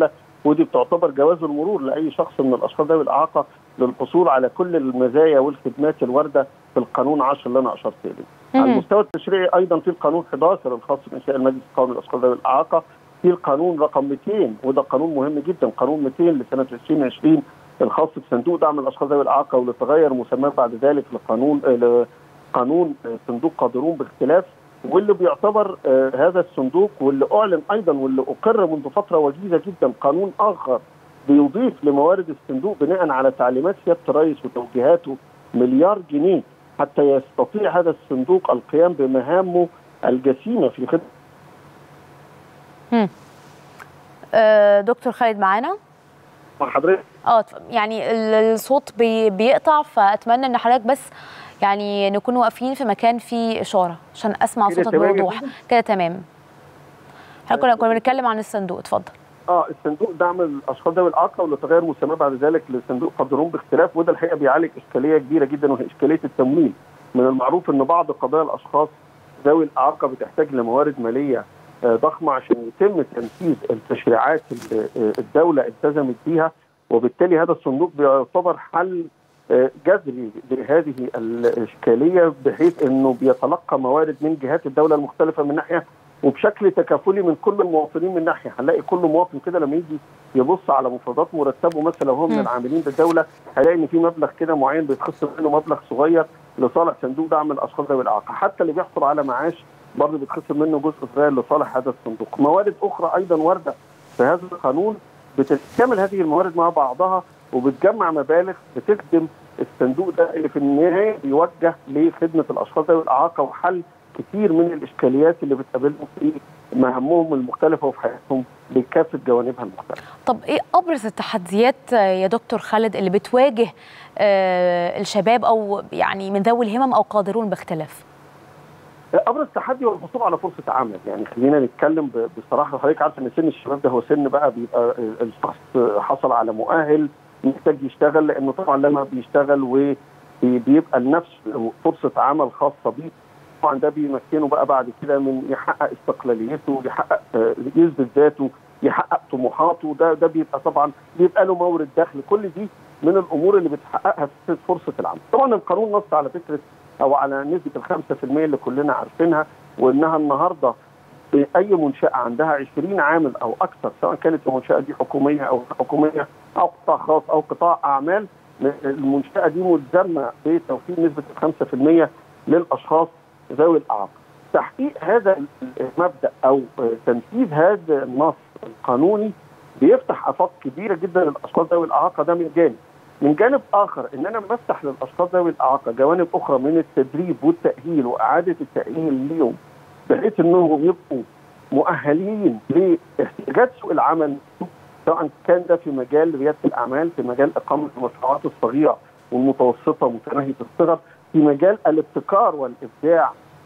ودي بتعتبر جواز المرور لاي شخص من الاشخاص ذوي الاعاقه للحصول على كل المزايا والخدمات الوارده في القانون 10 اللي انا اشرت اليه. على المستوى التشريعي ايضا في القانون 11 الخاص بانشاء المجلس القومي للاشخاص ذوي الاعاقه في القانون رقم 200 وده قانون مهم جدا قانون 200 لسنه 2020 الخاص بصندوق دعم الاشخاص ذوي الاعاقه واللي تغير مسماه بعد ذلك لقانون قانون صندوق قادرون باختلاف واللي بيعتبر آه هذا الصندوق واللي اعلن ايضا واللي اقر منذ فتره وجيزه جدا قانون اخر بيضيف لموارد الصندوق بناء على تعليمات سياده الرئيس وتوجيهاته مليار جنيه حتى يستطيع هذا الصندوق القيام بمهامه الجسيمه في خدمه آه دكتور خالد معانا مع حضرتك اه يعني الصوت بي بيقطع فاتمنى ان حضرتك بس يعني نكون واقفين في مكان فيه اشاره عشان اسمع صوتك بوضوح كده تمام احنا كنا كنا بنتكلم عن الصندوق اتفضل اه الصندوق دعم الاشخاص ذوي الاعاقه واللي تغير مسماه بعد ذلك لصندوق قدرون باختلاف وده الحقيقه بيعالج اشكاليه كبيره جدا وهي اشكاليه التمويل من المعروف ان بعض قضايا الاشخاص ذوي الاعاقه بتحتاج لموارد ماليه ضخمه عشان يتم تنفيذ التشريعات اللي الدوله التزمت بيها وبالتالي هذا الصندوق بيعتبر حل جذري لهذه الاشكاليه بحيث انه بيتلقى موارد من جهات الدوله المختلفه من ناحيه وبشكل تكافلي من كل المواطنين من ناحيه هنلاقي كل مواطن كده لما يجي يبص على مفردات مرتبه مثلا لو هو من العاملين بالدوله هيلاقي ان في مبلغ كده معين بيتخصم منه مبلغ صغير لصالح صندوق دعم الاشخاص ذوي الاعاقه حتى اللي بيحصل على معاش برضه بيتخصم منه جزء صغير لصالح هذا الصندوق موارد اخرى ايضا وارده في هذا القانون بتتكامل هذه الموارد مع بعضها وبتجمع مبالغ بتخدم الصندوق ده اللي في النهايه بيوجه لخدمه الاشخاص ذوي الاعاقه وحل كثير من الاشكاليات اللي بتقابلهم في مهامهم المختلفه وفي حياتهم بكافه جوانبها المختلفه. طب ايه ابرز التحديات يا دكتور خالد اللي بتواجه آه الشباب او يعني من ذوي الهمم او قادرون باختلاف؟ ابرز تحدي هو الحصول على فرصه عمل يعني خلينا نتكلم بصراحه حضرتك عارف ان سن الشباب ده هو سن بقى بيبقى الشخص حصل على مؤهل محتاج يشتغل لانه طبعا لما بيشتغل وبيبقى لنفسه فرصه عمل خاصه بيه طبعا ده بيمكنه بقى بعد كده من يحقق استقلاليته يحقق يثبت ذاته يحقق طموحاته ده ده بيبقى طبعا بيبقى له مورد دخل كل دي من الامور اللي بتحققها في فرصه العمل طبعا القانون نص على فكره او على نسبه ال 5% اللي كلنا عارفينها وانها النهارده اي منشاه عندها 20 عامل او اكثر سواء كانت المنشاه دي حكوميه او حكوميه او قطاع خاص او قطاع اعمال المنشاه دي ملزمه بتوفير نسبه ال 5% للاشخاص ذوي الاعاقه. تحقيق هذا المبدا او تنفيذ هذا النص القانوني بيفتح افاق كبيره جدا للاشخاص ذوي الاعاقه ده من جانب. من جانب اخر ان انا بفتح للاشخاص ذوي الاعاقه جوانب اخرى من التدريب والتاهيل واعاده التاهيل ليهم بحيث انهم يبقوا مؤهلين لاحتياجات سوق العمل سواء كان ده في مجال رياده الاعمال في مجال اقامه المشروعات الصغيره والمتوسطه متناهيه الصغر في مجال الابتكار والابداع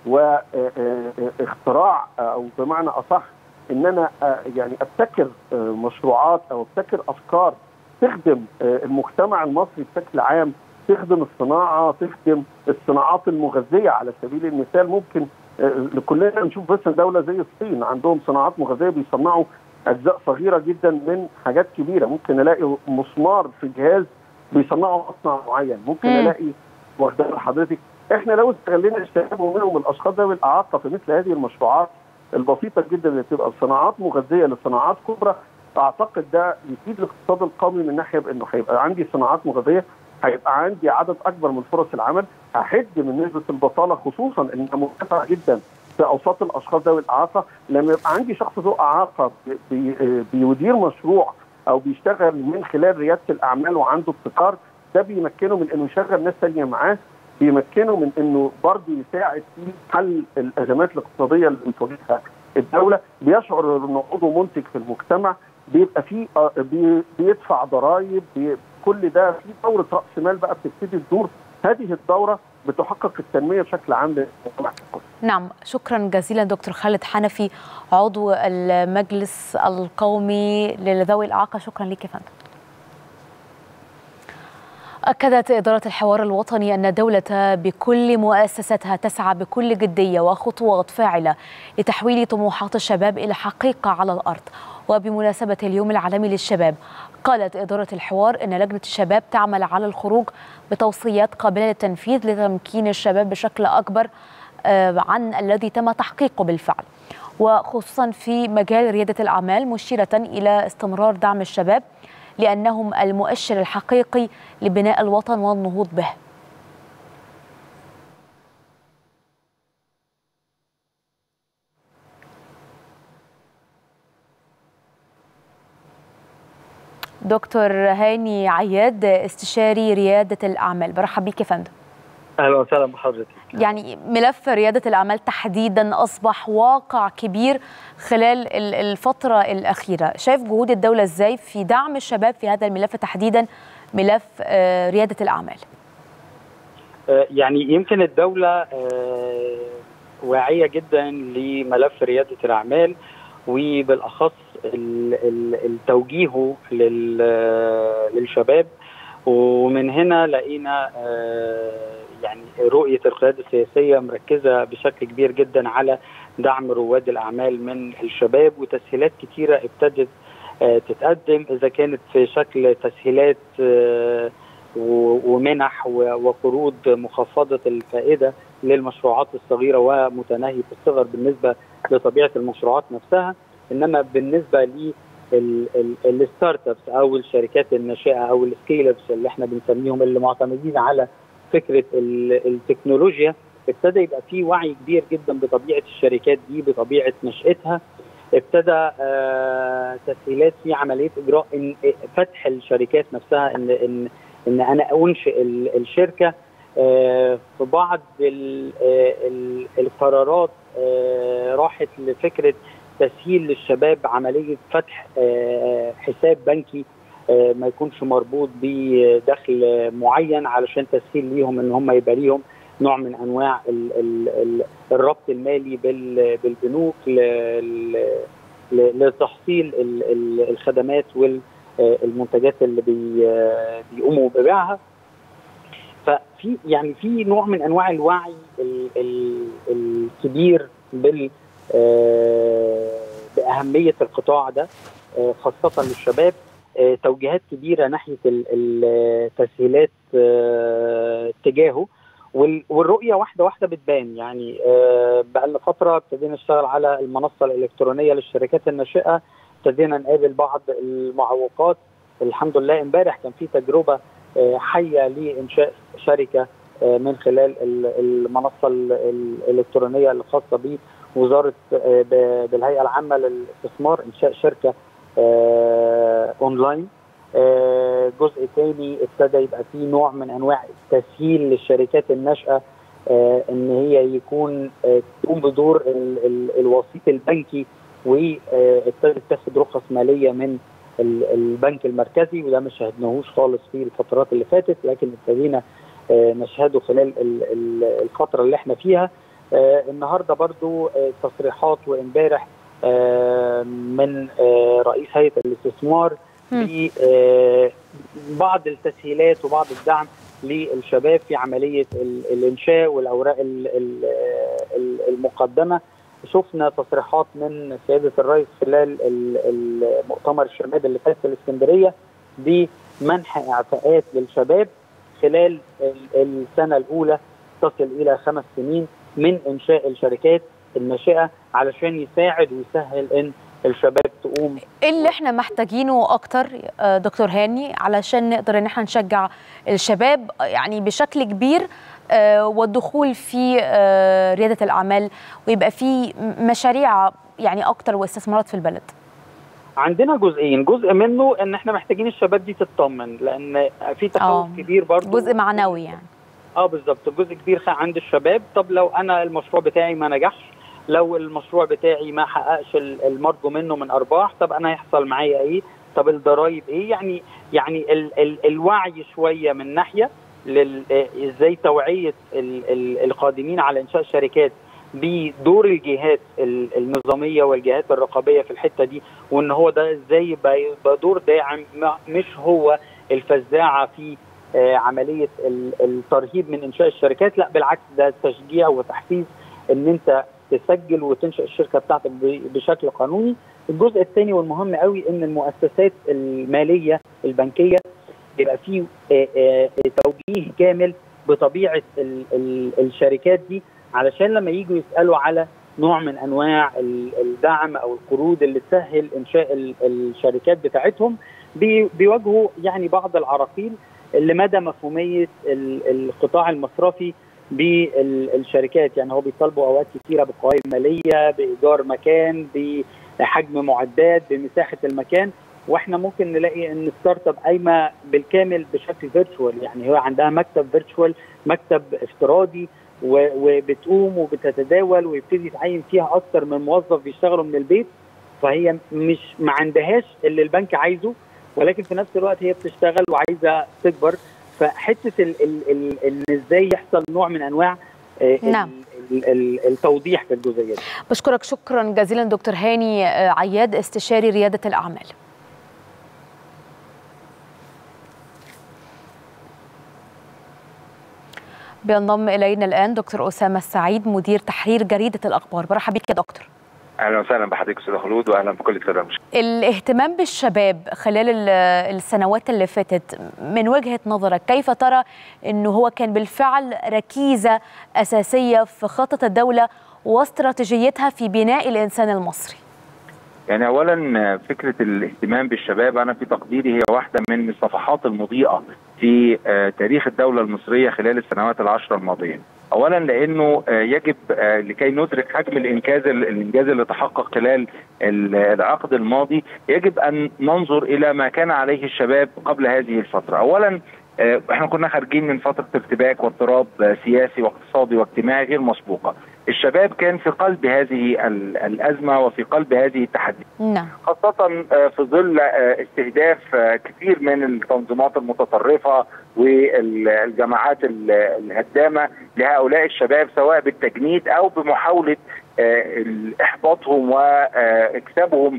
واختراع او بمعنى اصح ان انا يعني ابتكر مشروعات او ابتكر افكار تخدم المجتمع المصري بشكل عام تخدم الصناعه تخدم الصناعات المغذيه على سبيل المثال ممكن كلنا نشوف بس دوله زي الصين عندهم صناعات مغذيه بيصنعوا اجزاء صغيره جدا من حاجات كبيره ممكن الاقي مسمار في جهاز بيصنعوا مصنع معين ممكن مم. الاقي واخد حضرتك احنا لو استغلينا الشباب ومنهم الاشخاص ذوي الاعاقه في مثل هذه المشروعات البسيطه جدا اللي بتبقى صناعات مغذيه لصناعات كبرى اعتقد ده يفيد الاقتصاد القومي من ناحيه بانه هيبقى عندي صناعات مغذيه هيبقى عندي عدد اكبر من فرص العمل هحد من نسبه البطاله خصوصا انها مرتفعه جدا في اوساط الاشخاص ذوي الاعاقه لما يبقى عندي شخص ذو اعاقه بي بيدير مشروع او بيشتغل من خلال رياده الاعمال وعنده ابتكار ده بيمكنه من انه يشغل ناس ثانيه معاه بيمكنه من انه برضه يساعد في حل الازمات الاقتصاديه اللي بتواجهها الدوله بيشعر انه عضو منتج في المجتمع بيبقى فيه آه، بي- بيدفع ضرائب بي- كل ده في دوره راس مال بقى بتبتدي تدور هذه الدوره بتحقق التنميه بشكل عام للمجتمع ككل. نعم شكرا جزيلا دكتور خالد حنفي عضو المجلس القومي لذوي الإعاقة شكرا لك يا فندم أكدت إدارة الحوار الوطني أن الدولة بكل مؤسساتها تسعى بكل جدية وخطوات فاعلة لتحويل طموحات الشباب إلى حقيقة على الأرض وبمناسبة اليوم العالمي للشباب قالت إدارة الحوار أن لجنة الشباب تعمل على الخروج بتوصيات قابلة للتنفيذ لتمكين الشباب بشكل أكبر عن الذي تم تحقيقه بالفعل وخصوصا في مجال ريادة الأعمال مشيرة إلى استمرار دعم الشباب لأنهم المؤشر الحقيقي لبناء الوطن والنهوض به دكتور هاني عياد استشاري ريادة الأعمال برحب بيك يا فندم اهلا وسهلا بحضرتك يعني ملف ريادة الأعمال تحديدا أصبح واقع كبير خلال الفترة الأخيرة شايف جهود الدولة إزاي في دعم الشباب في هذا الملف تحديدا ملف ريادة الأعمال يعني يمكن الدولة واعية جدا لملف ريادة الأعمال وبالأخص التوجيه للشباب ومن هنا لقينا يعني رؤيه القياده السياسيه مركزه بشكل كبير جدا على دعم رواد الاعمال من الشباب وتسهيلات كثيره ابتدت تتقدم اذا كانت في شكل تسهيلات ومنح وقروض مخفضه الفائده للمشروعات الصغيره ومتناهيه الصغر بالنسبه لطبيعه المشروعات نفسها انما بالنسبه ل الستارت ابس او الشركات الناشئه او السكيل ابس اللي احنا بنسميهم اللي معتمدين على فكره التكنولوجيا ابتدى يبقى في وعي كبير جدا بطبيعه الشركات دي بطبيعه نشاتها ابتدى آه تسهيلات في عمليه اجراء إن فتح الشركات نفسها ان ان ان انا انشئ الشركه آه في بعض ال ال القرارات آه راحت لفكره تسهيل للشباب عمليه فتح حساب بنكي ما يكونش مربوط بدخل معين علشان تسهيل ليهم ان هم يبقى ليهم نوع من انواع ال ال ال الربط المالي بالبنوك لتحصيل الخدمات والمنتجات اللي بيقوموا ببيعها ففي يعني في نوع من انواع الوعي الكبير بال باهميه القطاع ده خاصه للشباب توجيهات كبيره ناحيه التسهيلات تجاهه والرؤيه واحده واحده بتبان يعني بقى لنا فتره ابتدينا نشتغل على المنصه الالكترونيه للشركات الناشئه ابتدينا نقابل بعض المعوقات الحمد لله امبارح كان في تجربه حيه لانشاء شركه من خلال المنصه الالكترونيه الخاصه ب وزاره بالهيئه العامه للاستثمار انشاء شركه اونلاين جزء ثاني ابتدى يبقى فيه نوع من انواع التسهيل للشركات الناشئه ان هي يكون تقوم بدور ال ال الوسيط البنكي وابتدت تاخد رخص ماليه من البنك المركزي وده ما شاهدناهوش خالص في الفترات اللي فاتت لكن ابتدينا نشهده خلال الفتره اللي احنا فيها آه النهارده برضو آه تصريحات وامبارح آه من آه رئيس هيئه الاستثمار ببعض التسهيلات وبعض الدعم للشباب في عمليه الانشاء والاوراق المقدمه شفنا تصريحات من سياده الرئيس خلال المؤتمر الشباب اللي فات في الاسكندريه بمنح اعفاءات للشباب خلال السنه الاولى تصل الى خمس سنين من انشاء الشركات الناشئه علشان يساعد ويسهل ان الشباب تقوم ايه اللي احنا محتاجينه اكتر دكتور هاني علشان نقدر ان احنا نشجع الشباب يعني بشكل كبير والدخول في رياده الاعمال ويبقى في مشاريع يعني اكتر واستثمارات في البلد عندنا جزئين جزء منه ان احنا محتاجين الشباب دي تطمن لان في تخوف كبير برضه جزء معنوي يعني اه بالظبط جزء كبير عند الشباب طب لو انا المشروع بتاعي ما نجحش لو المشروع بتاعي ما حققش المرجو منه من ارباح طب انا هيحصل معايا ايه طب الضرايب ايه يعني يعني ال ال الوعي شويه من ناحيه ازاي توعيه ال ال القادمين على انشاء شركات بدور الجهات النظاميه والجهات الرقابيه في الحته دي وان هو ده ازاي يبقى دور داعم مش هو الفزاعه في عمليه الترهيب من انشاء الشركات لا بالعكس ده تشجيع وتحفيز ان انت تسجل وتنشا الشركه بتاعتك بشكل قانوني الجزء الثاني والمهم قوي ان المؤسسات الماليه البنكيه يبقى فيه توجيه كامل بطبيعه ال ال الشركات دي علشان لما يجوا يسالوا على نوع من انواع الدعم او القروض اللي تسهل انشاء الشركات بتاعتهم بيواجهوا يعني بعض العراقيل لمدى مفهوميه القطاع المصرفي بالشركات يعني هو بيطالبوا اوقات كثيره بقوائم ماليه بايجار مكان بحجم معدات بمساحه المكان واحنا ممكن نلاقي ان ستارت اب قايمه بالكامل بشكل فيرتشوال يعني هو عندها مكتب فيرتشوال مكتب افتراضي وبتقوم وبتتداول ويبتدي يتعين فيها اكثر من موظف بيشتغلوا من البيت فهي مش ما عندهاش اللي البنك عايزه ولكن في نفس الوقت هي بتشتغل وعايزه تكبر فحته ال ال ال ان ازاي يحصل نوع من انواع نعم. التوضيح في الجزئيه دي بشكرك شكرا جزيلا دكتور هاني عياد استشاري رياده الاعمال بينضم الينا الان دكتور اسامه السعيد مدير تحرير جريده الاخبار برحب بيك يا دكتور اهلا وسهلا بحضرتك استاذ خلود واهلا بكل الساده المشاهدين. الاهتمام بالشباب خلال السنوات اللي فاتت من وجهه نظرك كيف ترى انه هو كان بالفعل ركيزه اساسيه في خطه الدوله واستراتيجيتها في بناء الانسان المصري؟ يعني اولا فكره الاهتمام بالشباب انا في تقديري هي واحده من الصفحات المضيئه في تاريخ الدوله المصريه خلال السنوات العشره الماضيه. اولا لانه يجب لكي ندرك حجم الانجاز الانجاز اللي تحقق خلال العقد الماضي يجب ان ننظر الى ما كان عليه الشباب قبل هذه الفتره. اولا احنا كنا خارجين من فتره ارتباك واضطراب سياسي واقتصادي واجتماعي غير مسبوقه. الشباب كان في قلب هذه الازمه وفي قلب هذه التحديات. نعم. خاصه في ظل استهداف كثير من التنظيمات المتطرفه والجماعات الهدامه لهؤلاء الشباب سواء بالتجنيد او بمحاوله احباطهم واكسابهم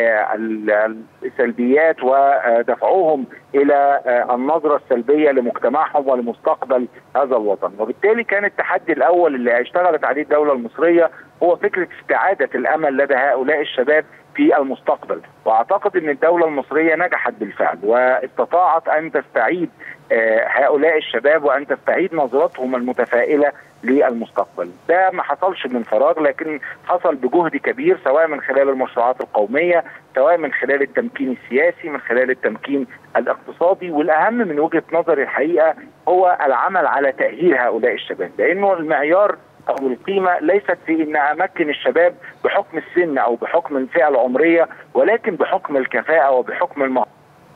السلبيات ودفعوهم الى النظره السلبيه لمجتمعهم ولمستقبل هذا الوطن، وبالتالي كان التحدي الاول اللي اشتغلت عليه الدوله المصريه هو فكره استعاده الامل لدى هؤلاء الشباب في المستقبل، واعتقد ان الدوله المصريه نجحت بالفعل واستطاعت ان تستعيد هؤلاء الشباب وان تستعيد نظرتهم المتفائله للمستقبل ده ما حصلش من فراغ لكن حصل بجهد كبير سواء من خلال المشروعات القومية سواء من خلال التمكين السياسي من خلال التمكين الاقتصادي والأهم من وجهة نظري الحقيقة هو العمل على تأهيل هؤلاء الشباب لأنه المعيار او القيمه ليست في ان امكن الشباب بحكم السن او بحكم الفئه العمريه ولكن بحكم الكفاءه وبحكم المهارة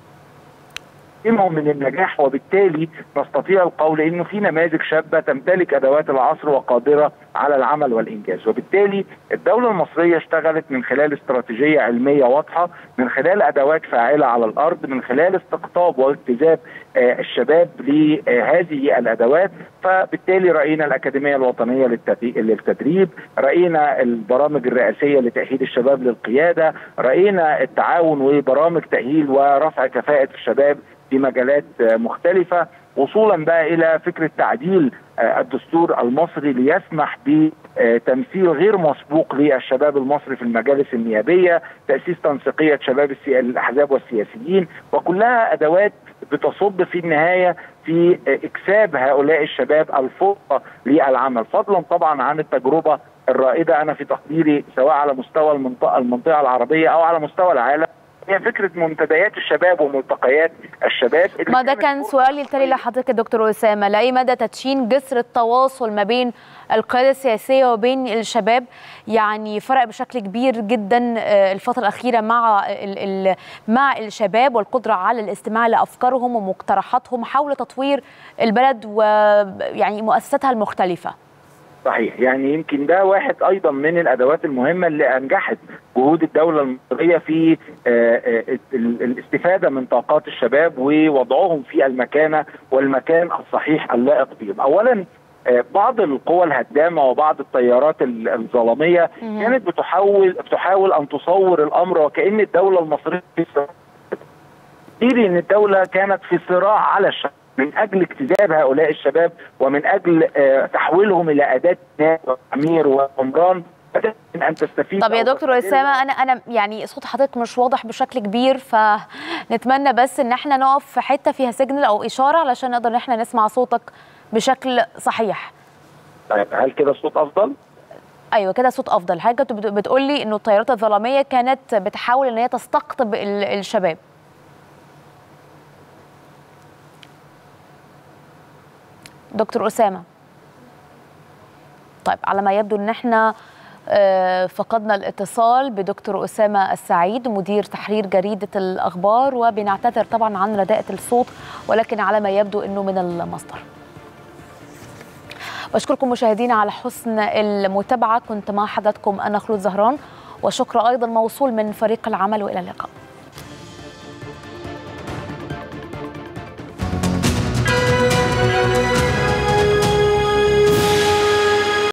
من النجاح وبالتالي نستطيع القول انه في نماذج شابه تمتلك ادوات العصر وقادره على العمل والانجاز وبالتالي الدوله المصريه اشتغلت من خلال استراتيجيه علميه واضحه من خلال ادوات فاعله على الارض من خلال استقطاب واجتذاب الشباب لهذه الادوات فبالتالي راينا الاكاديميه الوطنيه للتدريب راينا البرامج الرئاسيه لتاهيل الشباب للقياده راينا التعاون وبرامج تاهيل ورفع كفاءه الشباب في مجالات مختلفه وصولا بقى الى فكره تعديل الدستور المصري ليسمح بتمثيل غير مسبوق للشباب المصري في المجالس النيابيه، تاسيس تنسيقيه شباب الاحزاب والسياسيين وكلها ادوات بتصب في النهايه في اكساب هؤلاء الشباب الفرصه للعمل، فضلا طبعا عن التجربه الرائده انا في تقديري سواء على مستوى المنطقه المنطقه العربيه او على مستوى العالم هي فكره منتديات الشباب وملتقيات الشباب ما ده كان سؤالي التالي لحضرتك يا دكتور اسامه لاي مدى تدشين جسر التواصل ما بين القياده السياسيه وبين الشباب يعني فرق بشكل كبير جدا الفتره الاخيره مع ال ال مع الشباب والقدره على الاستماع لافكارهم ومقترحاتهم حول تطوير البلد ويعني مؤسساتها المختلفه صحيح يعني يمكن ده واحد ايضا من الادوات المهمه اللي انجحت جهود الدوله المصريه في الاستفاده من طاقات الشباب ووضعهم في المكانه والمكان الصحيح اللائق بهم. اولا بعض القوى الهدامه وبعض التيارات الظلاميه كانت بتحاول بتحاول ان تصور الامر وكان الدوله المصريه في ان الدوله كانت في صراع على الشعب من اجل اجتذاب هؤلاء الشباب ومن اجل آه، تحويلهم الى اداه بناء وتعمير وعمران بدل من ان تستفيد طب يا أو دكتور تستغل اسامه انا انا يعني صوت حضرتك مش واضح بشكل كبير فنتمنى بس ان احنا نقف في حته فيها سيجنال او اشاره علشان نقدر ان احنا نسمع صوتك بشكل صحيح طيب هل كده الصوت افضل؟ ايوه كده صوت افضل حاجه كنت بت- بتقولي انه الطيارات الظلاميه كانت بتحاول ان هي تستقطب ال- الشباب دكتور اسامه طيب على ما يبدو ان احنا آه، فقدنا الاتصال بدكتور اسامه السعيد مدير تحرير جريده الاخبار وبنعتذر طبعا عن رداءه الصوت ولكن على ما يبدو انه من المصدر بشكركم مشاهدينا على حسن المتابعه كنت مع حضراتكم انا خلود زهران وشكر ايضا موصول من فريق العمل والى اللقاء